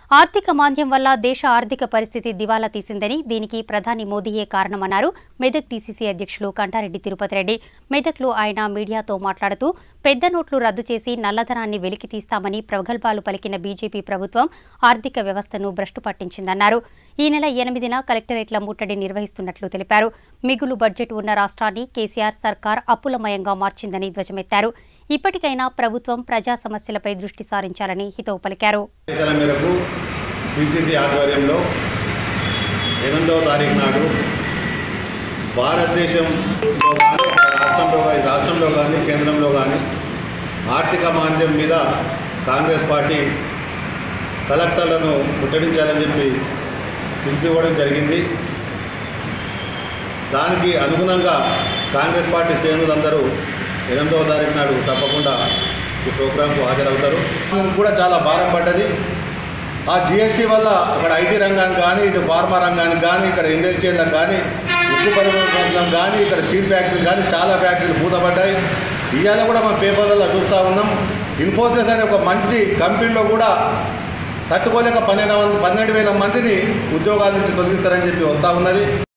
ఆర్థిక మాంద్యం వల్ల దేశ ఆర్థిక పరిస్థితి దివాలా తీసిందని దీనికి ప్రధాని మోదీయే కారణమన్నారు మెదక్ టీసీసీ అధ్యక్షులు కంటారెడ్డి తిరుపతి రెడ్డి మెదక్లో ఆయన మీడియాతో మాట్లాడుతూ పెద్ద నోట్లు రద్దు చేసి నల్లధనాన్ని వెలికి తీస్తామని ప్రగల్భాలు పలికిన బీజేపీ ప్రభుత్వం ఆర్థిక వ్యవస్థను భ్రష్టు పట్టించిందన్నారు ఈ నెల ఎనిమిదిన కలెక్టరేట్ల ముట్టడి నిర్వహిస్తున్నట్లు తెలిపారు మిగులు బడ్జెట్ ఉన్న రాష్ట్రాన్ని కేసీఆర్ సర్కార్ అప్పులమయంగా మార్చిందని ధ్వజమెత్తారు ఇప్పటికైనా ప్రభుత్వం ప్రజా సమస్యలపై దృష్టి సారించాలని హితవు పలికారు ఆదేశాల మేరకు పిసిసి ఆధ్వర్యంలో ఎనిమిదవ తారీఖు నాడు భారతదేశంలో కానీ రాష్ట్రంలో కానీ రాష్ట్రంలో కానీ కేంద్రంలో కానీ ఆర్థిక మాంద్యం మీద కాంగ్రెస్ పార్టీ కలెక్టర్లను ముట్టడించాలని చెప్పి పిలిపివ్వడం జరిగింది దానికి అనుగుణంగా కాంగ్రెస్ పార్టీ శ్రేణులందరూ ఎనిమిదవ తారీఖు నాడు తప్పకుండా ఈ ప్రోగ్రాంకు హాజరవుతారు మనకు కూడా చాలా భారం పడ్డది ఆ జిఎస్టీ వల్ల అక్కడ ఐటీ రంగానికి కానీ ఇటు ఫార్మా రంగానికి కానీ ఇక్కడ ఇండస్ట్రియల్లకు కానీ ఉక్కు పరిశ్రమం కానీ ఇక్కడ స్టీల్ ఫ్యాక్టరీలు కానీ చాలా ఫ్యాక్టరీలు మూతపడ్డాయి ఇవాళ కూడా మనం పేపర్లలో చూస్తూ ఉన్నాం ఇన్ఫోసిస్ అనే ఒక మంచి కంపెనీలో కూడా తట్టుకోలేక పన్నెండు వందల పన్నెండు వేల మందిని ఉద్యోగాల నుంచి తొలగిస్తారని చెప్పి వస్తూ ఉన్నది